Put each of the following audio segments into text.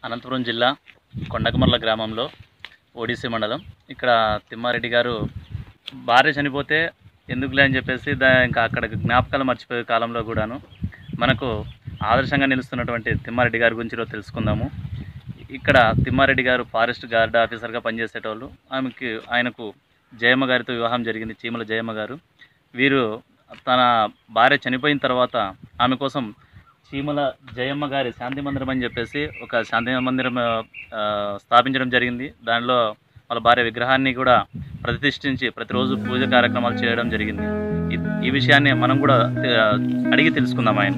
అనంతపురం జిల్లా కొండకమర్ల గ్రామంలో ఓడిసి మండలం ఇక్కడ తిమ్మారెడ్డి గారు భార్య చనిపోతే ఎందుకులే అని చెప్పేసి దా ఇంకా అక్కడ జ్ఞాపకాలు మర్చిపోయే కాలంలో కూడాను మనకు ఆదర్శంగా నిలుస్తున్నటువంటి తిమ్మారెడ్డి గారి గురించి ఈరోజు తెలుసుకుందాము ఇక్కడ తిమ్మారెడ్డి గారు ఫారెస్ట్ గార్డ్ ఆఫీసర్గా పనిచేసేటోళ్ళు ఆమెకి ఆయనకు జయమ్మ గారితో వివాహం జరిగింది చీమల జయమ్మ గారు వీరు తన భార్య చనిపోయిన తర్వాత ఆమె కోసం చీమల జయమ్మ గారి శాంతి మందిరం అని చెప్పేసి ఒక శాంతి మందిరం ఆ, స్థాపించడం జరిగింది దానిలో వాళ్ళ భార్య విగ్రహాన్ని కూడా ప్రతిష్ఠించి ప్రతిరోజు పూజ కార్యక్రమాలు చేయడం జరిగింది ఈ- ఈ విషయాన్ని మనం కూడా ఆ, అడిగి తెలుసుకుందాం ఆయన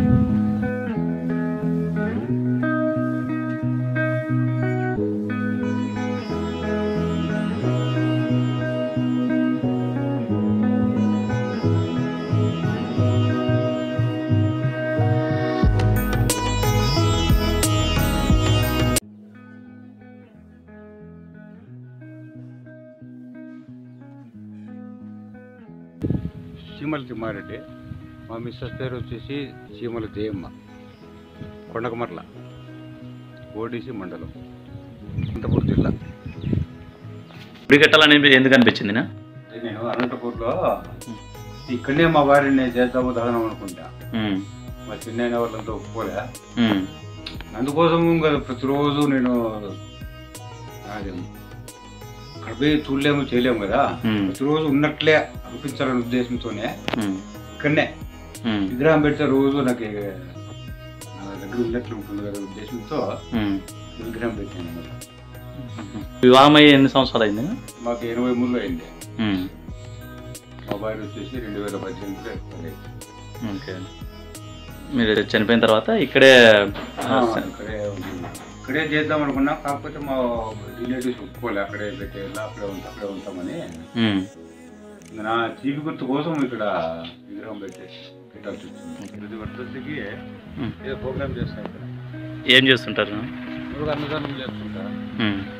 చీమల తిమ్మారెడ్డి మా మిస్సెస్ పేరు వచ్చేసి చీమల జయమ్మ కొండకమర్ల ఓడిసి మండలం అనంతపూర్ జిల్లా గుడి కట్టాలని ఎందుకు అనిపించింది నా? నేను అనంతపూర్లో ఇక్కడనే మా భార్యని చేద్దాము దహనం అనుకుంటా ఉమ్, మా చిన్న వాళ్ళంతా ఒప్పుకోలే ఉమ్, అందుకోసం ఇంకా ప్రతిరోజు నేను అది అక్కడ పోయి చూడలేము చేయలేము కదా ఉమ్, ప్రతిరోజు ఉన్నట్లే అనిపించాలనే ఉద్దేశంతోనే ఉమ్, ఇక్కడనే ఉమ్, విగ్రహం పెడితే రోజు నాకు నా దగ్గర ఉన్నట్లు ఉంటుంది కదా ఉద్దేశంతో ఉమ్. విగ్రహం పెట్టాను అన్నమాట వివాహం అయ్యి ఎన్ని సంవత్సరాలు అయింది నా? మాకు ఎనభై మూడులో అయింది ఉమ్, మా భార్య వచ్చేసి రెండు వేల పద్దెనిమిదిలో expired అయింది. ఓకే మీరు చనిపోయిన తర్వాత ఇక్కడే ఆ, ఇక్కడే ఉంది. ఇక్కడే చేద్దాం అనుకున్నా కాకపోతే మా రిలేటివ్స్ ఒప్పుకోలే అక్కడే పెట్టేలా అక్కడే ఉంటా అక్కడే ఉంటామని ఉమ్, ఇంకా నా చీకి గుర్తు కోసం ఇక్కడ విగ్రహం పెట్టే పెట్టాల్సి వచ్చింది ప్రతి వర్షకి ఉమ్. ఏదో ప్రోగ్రామ్ చేస్తాను ఇక్కడ ఏం చేస్తుంటారు ఇప్పుడు అన్నదానం చేస్తుంటా ఉమ్,